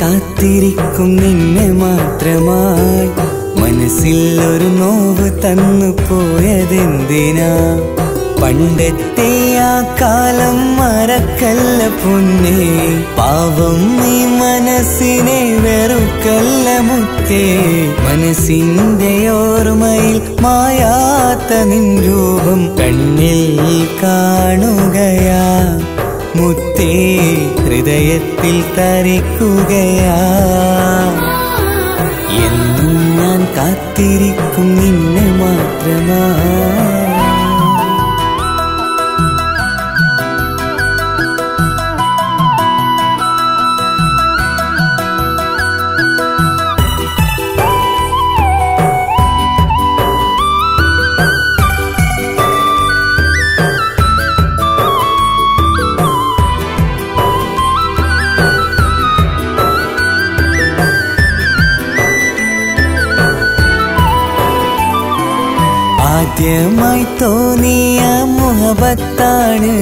കാത്തിരിക്കും നിന്നെ മാത്രമായി മനസ്സിൽ ഒരു നോവ് തന്നു പോയതെന്തിനാ പണ്ടത്തെ ആ കാലം മറക്കല്ല പൊന്നേ പാവം നീ മനസ്സിനെ വെറുക്കല്ല മുത്തേ മനസ്സിന്റെ ഓർമ്മയിൽ മായാത്ത നിൻ രൂപം കണ്ണിൽ കാണുകയാ മുത്തേ ഹൃദയത്തിൽ തരിക്കുകയാ എന്നും ഞാൻ കാത്തിരിക്കും നിന്നെ മാത്രമാ ആദ്യമായി തോന്നിയ മുഹബത്താണ്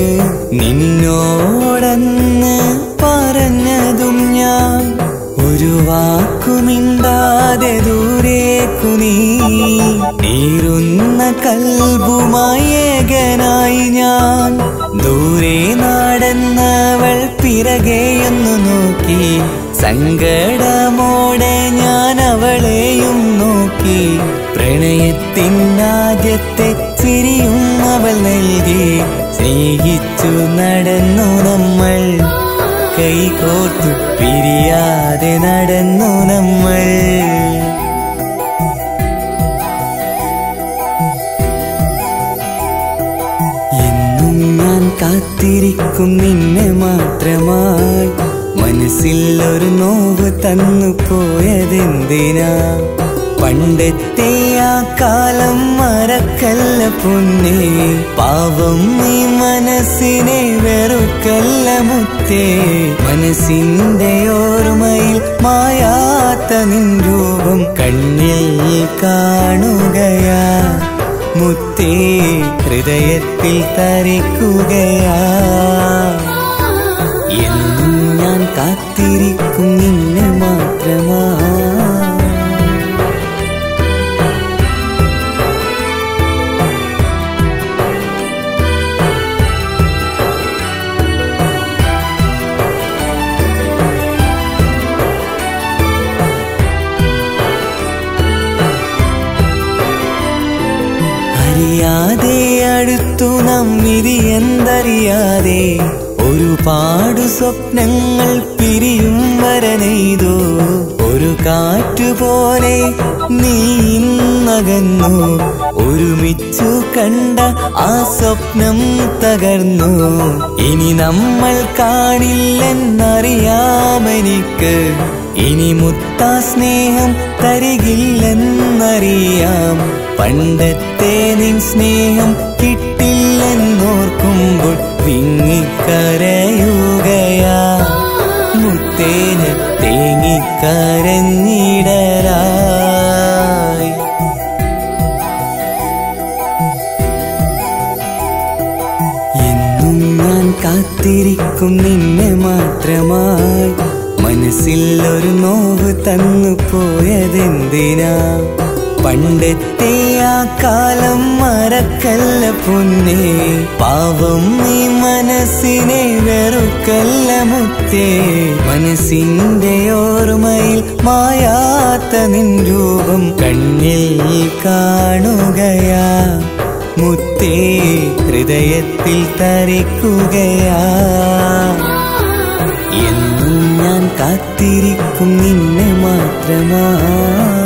നിന്നോടന്ന് പറഞ്ഞതും ഞാൻ ഒരു വാക്കുമിണ്ടാതെ ദൂരേക്കു നീ നീറുന്ന കൽബുമായി ഏകനായി ഞാൻ ദൂരെ നാടെന്നവൾ പിറകെയൊന്നു നോക്കി സങ്കടമോടെ ഞാൻ അവളെയും നോക്കി പ്രണയത്തിനാദ്യത്തെ ചിരിയും അവൾ നൽകി സ്നേഹിച്ചു നടന്നു നമ്മൾ കൈകോർത്തു പിരിയാതെ നടന്നു നമ്മൾ എന്നും ഞാൻ കാത്തിരിക്കും നിന്നെ മാത്രമായി മനസ്സിൽ ഒരു നോവ് തന്നു പോയതെന്തിനാ പണ്ടത്തെ ആ കാലം മറക്കല്ല പൊന്നേ പാവം നീ മനസ്സിനെ വെറുക്കല്ല മുത്തേ മനസ്സിന്റെ ഓർമ്മയിൽ മായാത്ത നിൻ രൂപം കണ്ണിൽ കാണുകയാ മുത്തേ ഹൃദയത്തിൽ തരിക്കുകയാ എന്നും ഞാൻ കാത്തിരിക്കും നിന്നെ മാത്രമാ അറിയാതെ അടുത്തു നാം വിധി എന്തറിയാതെ ഒരുപാട് സ്വപ്നങ്ങൾ പിരിയും വരനെയ്തോ ഒരു കാറ്റുപോലെ നീ ഇന്നകന്നു ഒരുമിച്ചു കണ്ട ആ സ്വപ്നം തകർന്നു ഇനി നമ്മൾ കാണില്ലെന്നറിയാമെനിക്ക് ഇനി മുത്താ സ്നേഹം തരികില്ലെന്നറിയാം പണ്ടത്തെ നിൻ സ്നേഹം കിട്ടില്ലെന്നോർക്കുമ്പോൾ വിങ്ങിക്കരയുകയാ മുത്തേന തേങ്ങിക്കരഞ്ഞിടരായി എന്നും ഞാൻ കാത്തിരിക്കും നിന്നെ മാത്രമായി മനസ്സിൽ ഒരു നോവ് തന്നു പോയതെന്തിനാ പണ്ടത്തെ ആ കാലം മറക്കല്ല പൊന്നേ പാവം നീ മനസ്സിനെ വെറുക്കല്ല മുത്തേ മനസ്സിന്റെ ഓർമ്മയിൽ മായാത്ത നിൻ രൂപം കണ്ണിൽ കാണുകയാ മുത്തേ ഹൃദയത്തിൽ തരിക്കുകയാ എന്നും ഞാൻ കാത്തിരിക്കും നിന്നെ മാത്രമാ